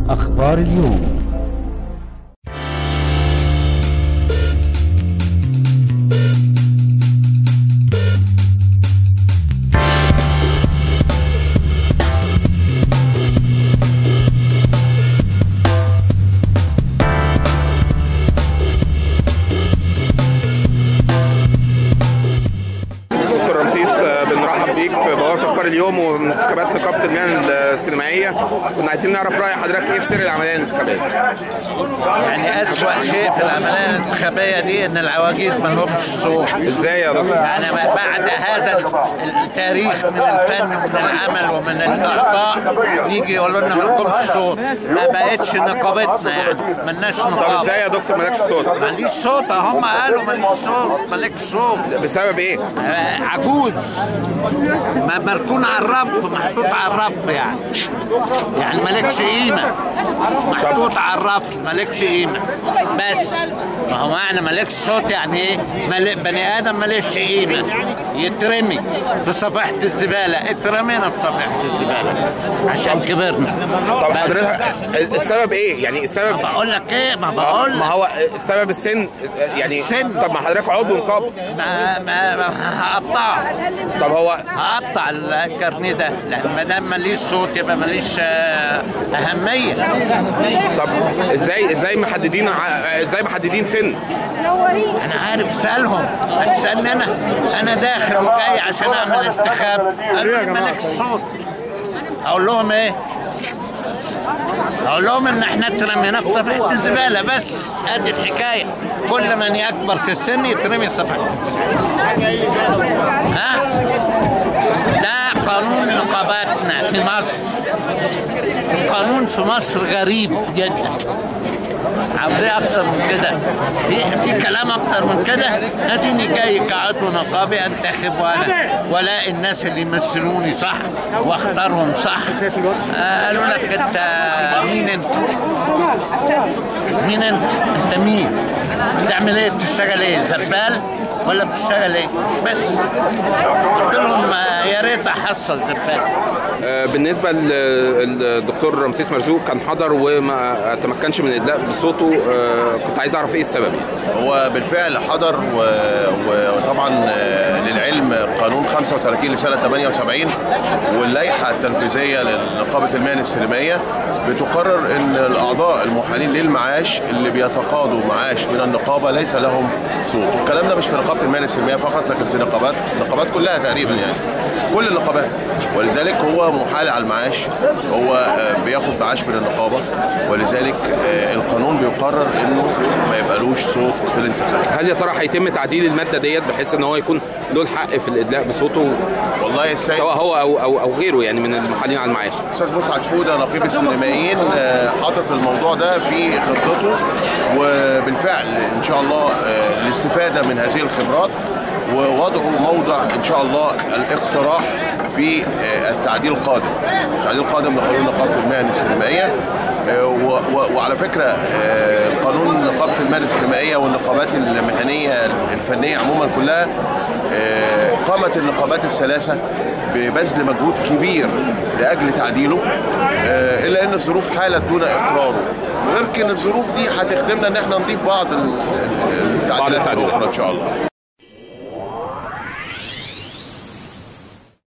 أخبار اليوم دكتور رمسيس آه، بنرحب بيك في بوابه اخبار اليوم ومنتخبات نقابه المهن السينمائيه كنا عايزين نعرف راي حضرتك ايه سر العمليه الانتخابيه؟ يعني أسوأ شيء في العملية الانتخابية دي إن العواجيز ما لهمش صوت ازاي يا دكتور؟ يعني ما بعد هذا التاريخ من الفن ومن العمل ومن الإعطاء يجي يقولوا لنا ما لكمش صوت ما بقتش نقابتنا يعني ملناش طب نقابة ازاي يا دكتور مالكش صوت؟ ماليش صوت هم قالوا ماليش صوت مالكش صوت بسبب ايه؟ آه، عجوز ما مركون على الرف محطوط على الرف يعني يعني مالكش قيمة محطوط على الرف مالكش قيمة بس ما هو معنى مالكش صوت يعني ايه مال- بني ادم مالكش قيمة يترمي في صفيحة الزبالة اترمينا في صفيحة الزبالة عشان كبرنا طب بس. حضرتك السبب ايه؟ يعني السبب بقول لك ايه ما بقول ما لك هو السبب السن يعني السن. طب ما حضرتك عضو نقابه ما ما ما هقطعه طب هو هقطع الكارنيه ده لان ما دام ماليش صوت يبقى ماليش آه، اهميه طب ازاي ازاي محددين ع- ازاي محددين سن؟ انا عارف اسالهم هتسالني انا انا داخل وجاي عشان اعمل انتخاب قالوا لي مالكش صوت اقول لهم ايه اقول لهم ان احنا اترمينا في صفحه الزباله بس ادي الحكايه كل من يكبر في السن يترمي في صفحه الزباله ها ده قانون نقاباتنا في مصر القانون في مصر غريب جدا عاوز ايه اكتر من كده في في كلام اكتر من كده اديني جاي كعضو نقابي انتخب وانا والاقي الناس اللي يمثلوني صح واختارهم صح آه، قالوا لك انت مين انت مين انت انت مين بتعمل ايه بتشتغل ايه زبال ولا بتشتغل ايه بس قلت لهم آه، يا ريت احصل زبال آه، بالنسبه للدكتور رمسيس مرزوق كان حضر وما تمكنش من الادلاء بصوته آه، كنت عايز اعرف ايه السبب يعني. هو بالفعل حضر و... وطبعا آه، للعلم قانون 35 لسنه 78 واللائحه التنفيذيه لنقابه المهن السينمائيه بتقرر ان الاعضاء المحالين للمعاش اللي بيتقاضوا معاش من النقابه ليس لهم صوت والكلام ده مش في نقابه المهن السينمائيه فقط لكن في نقابات النقابات كلها تقريبا يعني كل النقابات ولذلك هو محال على المعاش هو آه، بياخد معاش من النقابه ولذلك آه، القانون بيقرر انه ما يبقالوش صوت في الانتخابات هل يا ترى هيتم تعديل الماده ديت بحيث ان هو يكون له الحق في الادلاء بصوته والله السيد سواء هو او او, أو غيره يعني من المحالين على المعاش استاذ مسعد فوده نقيب السينمائيين آه، حاطط الموضوع ده في خطته وبالفعل ان شاء الله آه، الاستفاده من هذه الخبرات ووضعه موضع ان شاء الله الاقتراح في آه، التعديل القادم التعديل القادم لقانون نقابه المهن السينمائيه آه، و- و- وعلى فكره آه، قانون نقابه المهن السينمائيه والنقابات المهنيه الفنيه عموما كلها آه، قامت النقابات الثلاثه ببذل مجهود كبير لاجل تعديله آه، الا ان الظروف حالت دون اقراره ويمكن الظروف دي هتخدمنا ان احنا نضيف بعض ال- ال- التعديلات التعديلات. الاخرى ان شاء الله